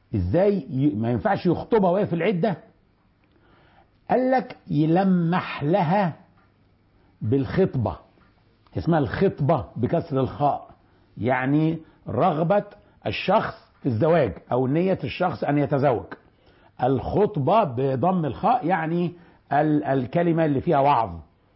ازاي ي... ما ينفعش يخطبها وهي في العدة قال لك يلمح لها بالخطبة اسمها الخطبة بكسر الخاء يعني رغبة الشخص في الزواج أو نية الشخص أن يتزوج الخطبة بضم الخاء يعني ال الكلمة اللي فيها وعظ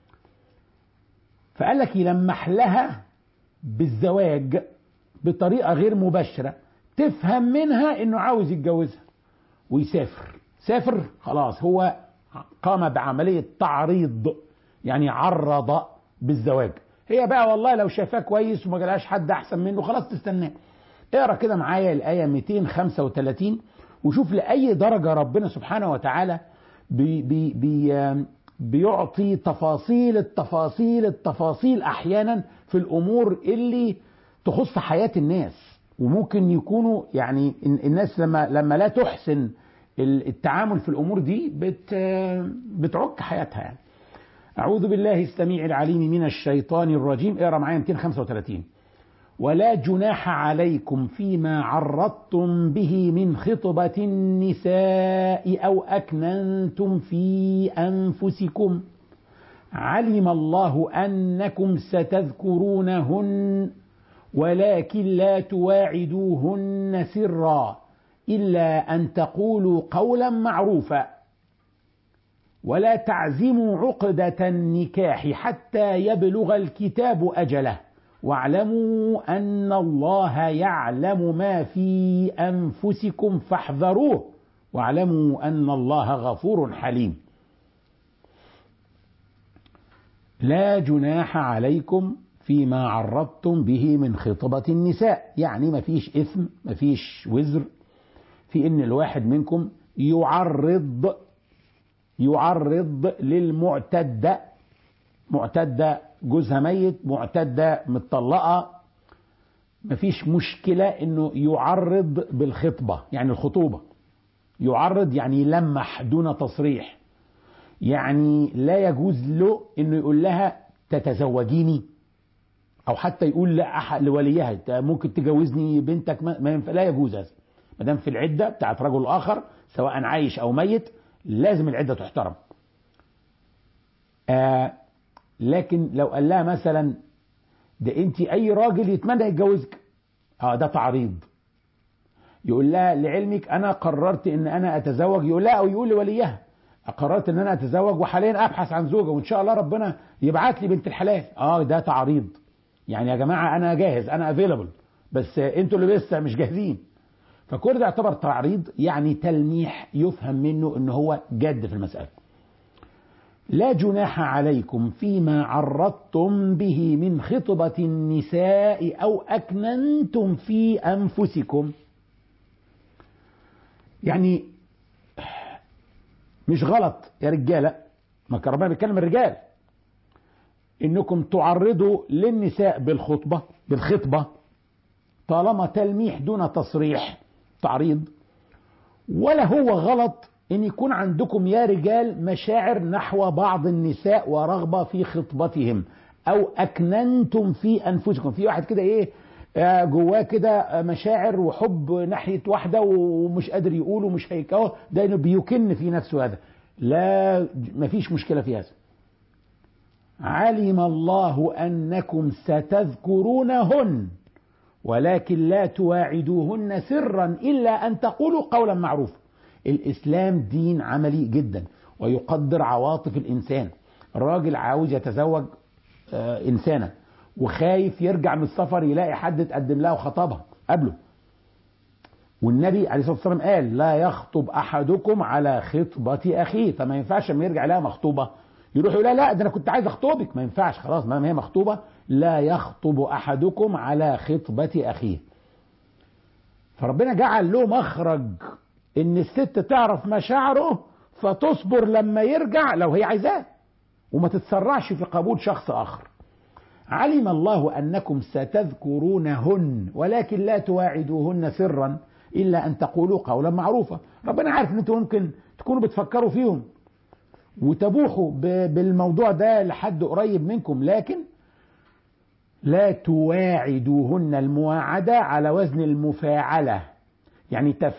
فقال لك يلمح لها بالزواج بطريقة غير مباشرة تفهم منها انه عاوز يتجوزها ويسافر سافر خلاص هو قام بعملية تعريض يعني عرض بالزواج هي بقى والله لو شافاه كويس وما جالهاش حد احسن منه خلاص تستناه اقرا كده معايا الايه 235 وشوف لاي درجه ربنا سبحانه وتعالى بي بي بي بيعطي تفاصيل التفاصيل التفاصيل احيانا في الامور اللي تخص حياه الناس وممكن يكونوا يعني الناس لما لما لا تحسن التعامل في الامور دي بت بتعك حياتها يعني أعوذ بالله السميع العليم من الشيطان الرجيم اقرا معايا 235 ولا جناح عليكم فيما عرضتم به من خطبة النساء أو أكننتم في أنفسكم علم الله أنكم ستذكرونهن ولكن لا تواعدوهن سرا إلا أن تقولوا قولا معروفا ولا تعزموا عقدة النكاح حتى يبلغ الكتاب أجله واعلموا أن الله يعلم ما في أنفسكم فاحذروه واعلموا أن الله غفور حليم لا جناح عليكم فيما عرضتم به من خطبة النساء يعني ما فيش إثم ما فيش وزر في إن الواحد منكم يعرض يعرض للمعتدة معتدة جوزها ميت معتدة متطلقة مفيش مشكلة انه يعرض بالخطبة يعني الخطوبة يعرض يعني يلمح دون تصريح يعني لا يجوز له انه يقول لها تتزوجيني او حتى يقول لا لوليها ممكن تجوزني بنتك ما ينفع لا يجوز هذا ما دام في العده بتاعت رجل اخر سواء عايش او ميت لازم العده تحترم آه لكن لو قال لها مثلا ده انت اي راجل يتمنى يتجوزك اه ده تعريض يقول لها لعلمك انا قررت ان انا اتزوج يقول لها او يقول لوليها قررت ان انا اتزوج وحاليا ابحث عن زوجه وان شاء الله ربنا يبعت لي بنت الحلال اه ده تعريض يعني يا جماعه انا جاهز انا افيلبل بس انتوا اللي لسه مش جاهزين فكل ده يعتبر تعريض يعني تلميح يفهم منه ان هو جد في المساله لا جناح عليكم فيما عرضتم به من خطبة النساء أو أكننتم في أنفسكم يعني مش غلط يا رجالة ما كان ربنا بيتكلم الرجال انكم تعرضوا للنساء بالخطبة بالخطبة طالما تلميح دون تصريح تعريض ولا هو غلط ان يكون عندكم يا رجال مشاعر نحو بعض النساء ورغبة في خطبتهم او اكننتم في انفسكم في واحد كده ايه جواه كده مشاعر وحب ناحية واحدة ومش قادر يقول ومش هيكوه ده انه بيكن في نفسه هذا لا مفيش مشكلة في هذا علم الله انكم ستذكرونهن ولكن لا تواعدوهن سرا الا ان تقولوا قولا معروفا الاسلام دين عملي جدا ويقدر عواطف الانسان الراجل عاوز يتزوج آه انسانه وخايف يرجع من السفر يلاقي حد تقدم لها وخطبها قبله والنبي عليه الصلاه والسلام قال لا يخطب احدكم على خطبه اخيه فما ينفعش لما يرجع لها مخطوبه يروح يقول لا لا ده انا كنت عايز اخطبك ما ينفعش خلاص ما هي مخطوبه لا يخطب احدكم على خطبه اخيه فربنا جعل له مخرج ان الست تعرف مشاعره فتصبر لما يرجع لو هي عايزاه وما تتسرعش في قبول شخص اخر علم الله انكم ستذكرونهن ولكن لا تواعدوهن سرا الا ان تقولوا قولا معروفا ربنا عارف ان انتم ممكن تكونوا بتفكروا فيهم وتبوحوا بالموضوع ده لحد قريب منكم لكن لا تواعدوهن المواعدة على وزن المفاعلة يعني